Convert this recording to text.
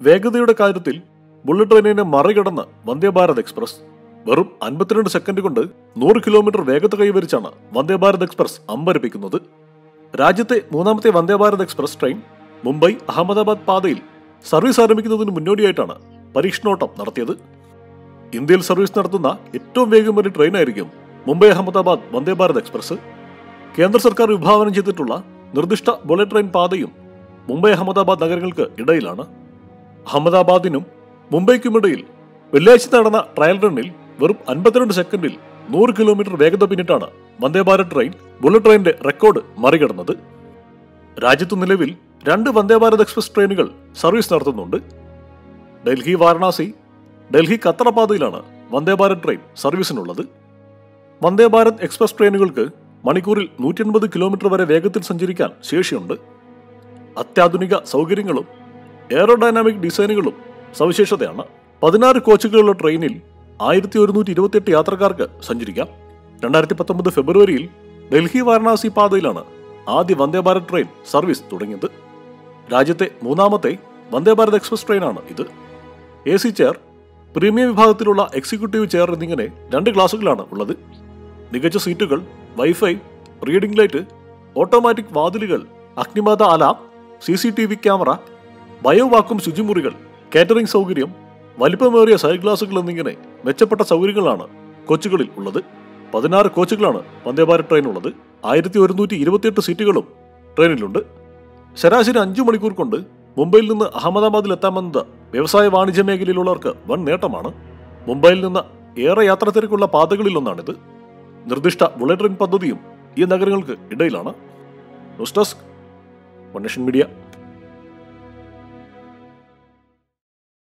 വേഗതയുടെ കാര്യത്തിൽ ബുള്ളറ്റ് ട്രെയിനിനെ മറികടന്ന് വന്ദേ ഭാരത് എക്സ്പ്രസ് വെറും അൻപത്തിരണ്ട് സെക്കൻഡ് കൊണ്ട് നൂറ് കിലോമീറ്റർ വേഗത കൈവരിച്ചാണ് വന്ദേ ഭാരത് എക്സ്പ്രസ് അമ്പരപ്പിക്കുന്നത് രാജ്യത്തെ മൂന്നാമത്തെ വന്ദേ ഭാരത് എക്സ്പ്രസ് ട്രെയിൻ മുംബൈ അഹമ്മദാബാദ് പാതയിൽ സർവീസ് ആരംഭിക്കുന്നതിന് മുന്നോടിയായിട്ടാണ് പരീക്ഷണോട്ടം നടത്തിയത് ഇന്ത്യയിൽ സർവീസ് നടത്തുന്ന ഏറ്റവും വേഗമേറിയ ട്രെയിനായിരിക്കും മുംബൈ അഹമ്മദാബാദ് വന്ദേ ഭാരത് എക്സ്പ്രസ് കേന്ദ്ര സർക്കാർ വിഭാവനം ചെയ്തിട്ടുള്ള നിർദ്ദിഷ്ട ബുള്ളറ്റ് ട്രെയിൻ പാതയും മുംബൈ അഹമ്മദാബാദ് നഗരങ്ങൾക്ക് ഇടയിലാണ് അഹമ്മദാബാദിനും മുംബൈക്കുമിടയിൽ വെള്ളിയാഴ്ച നടന്ന ട്രയൽ റണ്ണിൽ വെറും അൻപത്തിരണ്ട് സെക്കൻഡിൽ നൂറ് കിലോമീറ്റർ വേഗത പിന്നിട്ടാണ് വന്ദേ ഭാരത് ട്രെയിൻ ബുള്ളറ്റ് ട്രെയിനിന്റെ റെക്കോർഡ് മറികടന്നത് രാജ്യത്തു നിലവിൽ രണ്ട് വന്ദേ ഭാരത് എക്സ്പ്രസ് ട്രെയിനുകൾ സർവീസ് നടത്തുന്നുണ്ട് ഡൽഹി വാരണാസി ഡൽഹി ഖത്തറ പാതയിലാണ് വന്ദേ ഭാരത് ട്രെയിൻ സർവീസിനുള്ളത് വന്ദേ ഭാരത് എക്സ്പ്രസ് ട്രെയിനുകൾക്ക് മണിക്കൂറിൽ നൂറ്റി അൻപത് കിലോമീറ്റർ വരെ വേഗത്തിൽ സഞ്ചരിക്കാൻ ശേഷിയുണ്ട് അത്യാധുനിക സൗകര്യങ്ങളും എയറോഡൈനാമിക് ഡിസൈനുകളും സവിശേഷതയാണ് പതിനാറ് കോച്ചുകളുള്ള ട്രെയിനിൽ ആയിരത്തി ഒരുന്നൂറ്റി ഇരുപത്തിയെട്ട് യാത്രക്കാർക്ക് സഞ്ചരിക്കാം രണ്ടായിരത്തി പത്തൊമ്പത് ഫെബ്രുവരിയിൽ ഡൽഹി വാരണാസി പാതയിലാണ് ആദ്യ വന്ദേ ഭാരത് ട്രെയിൻ സർവീസ് തുടങ്ങിയത് രാജ്യത്തെ മൂന്നാമത്തെ വന്ദേ ഭാരത് എക്സ്പ്രസ് ട്രെയിനാണ് ഇത് എ സി ചെയർ പ്രീമിയം വിഭാഗത്തിലുള്ള എക്സിക്യൂട്ടീവ് ചെയർ എന്നിങ്ങനെ രണ്ട് ക്ലാസുകളാണ് ഉള്ളത് മികച്ച സീറ്റുകൾ വൈഫൈ റീഡിംഗ് ലൈറ്റ് ഓട്ടോമാറ്റിക് വാതിലുകൾ അഗ്നിബാധ alarm C C T V camera ബയോവാക്കും ശുചിമുറികൾ കാറ്ററിംഗ് സൗകര്യം വലിപ്പമേറിയ സൈഡ് ഗ്ലാസുകൾ എന്നിങ്ങനെ മെച്ചപ്പെട്ട സൗകര്യങ്ങളാണ് കോച്ചുകളിൽ ഉള്ളത് പതിനാറ് കോച്ചുകളാണ് വന്ദേ ഭാരത് ട്രെയിൻ ഉള്ളത് ആയിരത്തി ഒരുന്നൂറ്റി ഇരുപത്തിയെട്ട് സീറ്റുകളും ട്രെയിനിലുണ്ട് ശരാശരി അഞ്ചു മണിക്കൂർ കൊണ്ട് മുംബൈയിൽ നിന്ന് അഹമ്മദാബാദിൽ എത്താമെന്നത് വ്യവസായ വാണിജ്യ മേഖലയിലുള്ളവർക്ക് വൻ നേട്ടമാണ് മുംബൈയിൽ നിന്ന് ഏറെ യാത്ര തിരക്കുള്ള പാതകളിലൊന്നാണിത് നിർദ്ദിഷ്ട ബുള്ളറ്റ് ട്രെയിൻ പദ്ധതിയും ഈ നഗരങ്ങൾക്ക് ഇടയിലാണ് news desk one nation media